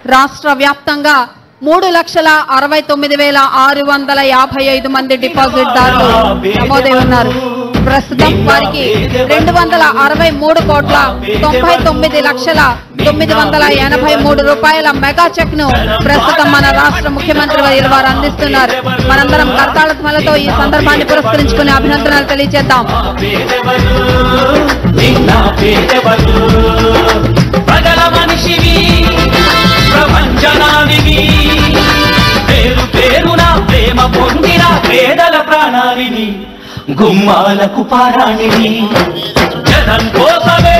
రాష్ట్ర వ్యాప్తంగా మూడు లక్షల అరవై తొమ్మిది వేల ఆరు వందల యాభై ఐదు మంది డిపాజిట్ దారులు నమోదై ఉన్నారు ప్రస్తుతం వారికి రెండు వందల అరవై మూడు కోట్ల తొంభై తొమ్మిది లక్షల తొమ్మిది వందల ఎనభై మూడు రూపాయల మెగా చెక్ ను ప్రస్తుతం మన రాష్ట్ర ముఖ్యమంత్రి వర్యులు వారు అందిస్తున్నారు మనందరం కర్తాళత్మలతో ఈ సందర్భాన్ని పురస్కరించుకుని అభినందనలు తెలియజేద్దాం పేదెవరు నిన్న పేదెవరు ప్రజల మనిషివి ప్రపంచనానివి పేరు పేరున ప్రేమ పొందిన పేదల ప్రాణానివి గుమ్మాలకు పారాణివి జనం కోసమే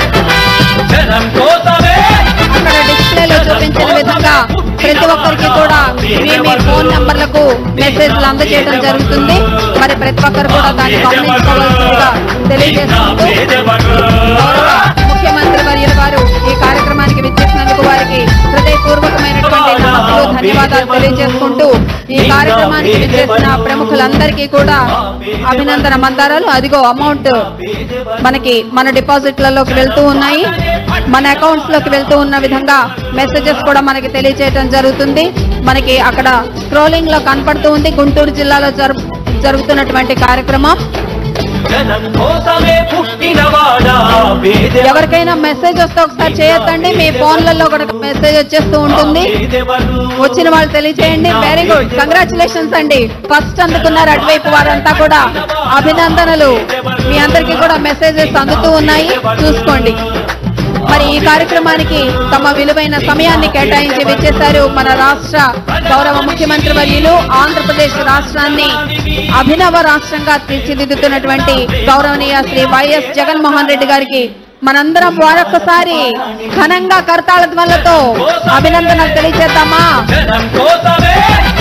జనం కోసమే అక్కడ డిస్ప్లేలో చూపించిన విధంగా ప్రతి ఒక్కరికి కూడా మీ మీ ఫోన్ నంబర్లకు మెసేజ్లు అందజేయడం జరుగుతుంది మరి ప్రతి ఒక్కరు కూడా దాన్ని గమనించుకోవాల్సిందిగా తెలియజేసుకుంటూ గౌరవ ముఖ్యమంత్రి వర్యుల వారు ఈ కార్యక్రమానికి విచ్చేసినందుకు వారికి హృదయపూర్వకమైనటువంటి నమస్సులు ధన్యవాదాలు తెలియజేసుకుంటూ ఈ కార్యక్రమానికి విచ్చేసిన ప్రముఖులందరికీ కూడా అభినందన మందారాలు అదిగో అమౌంట్ మనకి మన డిపాజిట్లలోకి వెళ్తూ ఉన్నాయి మన అకౌంట్స్ లోకి వెళ్తూ ఉన్న విధంగా మెసేజెస్ కూడా మనకి తెలియజేయడం జరుగుతుంది మనకి అక్కడ స్క్రోలింగ్ లో కనపడుతూ ఉంది గుంటూరు జిల్లాలో జరు జరుగుతున్నటువంటి కార్యక్రమం జనం కోసమే పుట్టినవాడా పేదెవరు ఎవరికైనా మెసేజ్ వస్తే ఒకసారి చేయొద్దండి మీ ఫోన్లలో కూడా మెసేజ్ వచ్చేస్తూ ఉంటుంది పేదెవరు వచ్చిన వాళ్ళు తెలియజేయండి వెరీ గుడ్ కంగ్రాచులేషన్స్ అండి ఫస్ట్ అందుకున్నారు అటువైపు వారంతా కూడా అభినందనలు మీ అందరికీ కూడా మెసేజెస్ అందుతూ ఉన్నాయి చూసుకోండి మరి ఈ కార్యక్రమానికి తమ విలువైన సమయాన్ని కేటాయించి విచ్చేశారు మన రాష్ట్ర గౌరవ ముఖ్యమంత్రి వర్యులు ఆంధ్రప్రదేశ్ రాష్ట్రాన్ని అభినవ రాష్ట్రంగా తీర్చిదిద్దుతున్నటువంటి గౌరవనీయ శ్రీ వైఎస్ జగన్మోహన్ రెడ్డి గారికి మనందరం మరొకసారి ఘనంగా కరతాళ ధ్వనులతో అభినందనలు తెలియజేద్దామా జనం కోసమే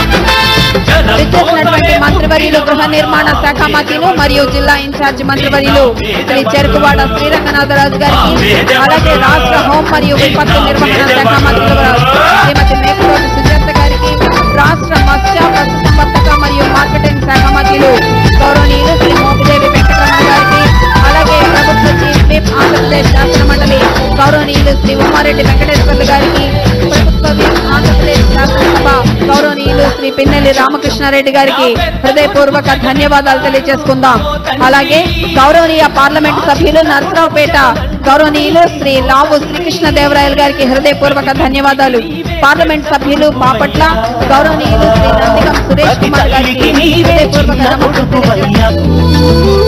జనం విచ్చేసినటువంటి మంత్రివర్యులు గృహ నిర్మాణ శాఖ మంత్రులు మరియు జిల్లా ఇన్ఛార్జి మంత్రివర్యులు శ్రీ చెరుకువాడ శ్రీరంగనాథరాజు గారికి అలాగే రాష్ట్ర హోం మరియు విపత్తు నిర్వహణ శాఖ మంత్రులు శ్రీమతి మేకరోజు సుజాత గారికి రాష్ట్ర మత్స్య పశుసంవర్ధక మరియు మార్కెటింగ్ శాఖ మంత్రులు గౌరవనీయులు శ్రీ మోపిదేవి వెంకటరమణ గారికి అలాగే ప్రభుత్వ చీఫ్ విప్ ఆంధ్రప్రదేశ్ శాసన మండలి గౌరవనీయులు శ్రీ ఉమ్మారెడ్డి వెంకటేశ్వర్లు గారికి ప్రభుత్వ విప్ ఆంధ్రప్రదేశ్ శాసనసభ గౌరవనీయులు శ్రీ పిన్నెల్లి రామకృష్ణారెడ్డి గారికి హృదయపూర్వక ధన్యవాదాలు తెలియజేసుకుందాం అలాగే గౌరవనీయ పార్లమెంట్ సభ్యులు నరసరావుపేట గౌరవనీయులు శ్రీ లావు శ్రీకృష్ణదేవరాయలు గారికి హృదయపూర్వక ధన్యవాదాలు పార్లమెంట్ సభ్యులు పాపట్ల గౌరవనీయులు శ్రీ నందిగం సురేష్ కుమార్ గారికి హృదయపూర్వక నమస్కారం తెలియజేస్తున్నాను.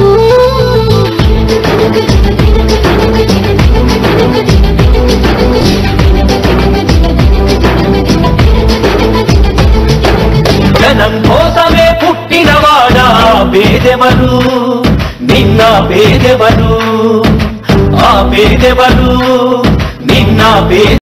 జనం కోసమే పుట్టినవాడా పేదెవరు నిన్న పేదెవరు ఆ పేదెవరు నిన్న పేద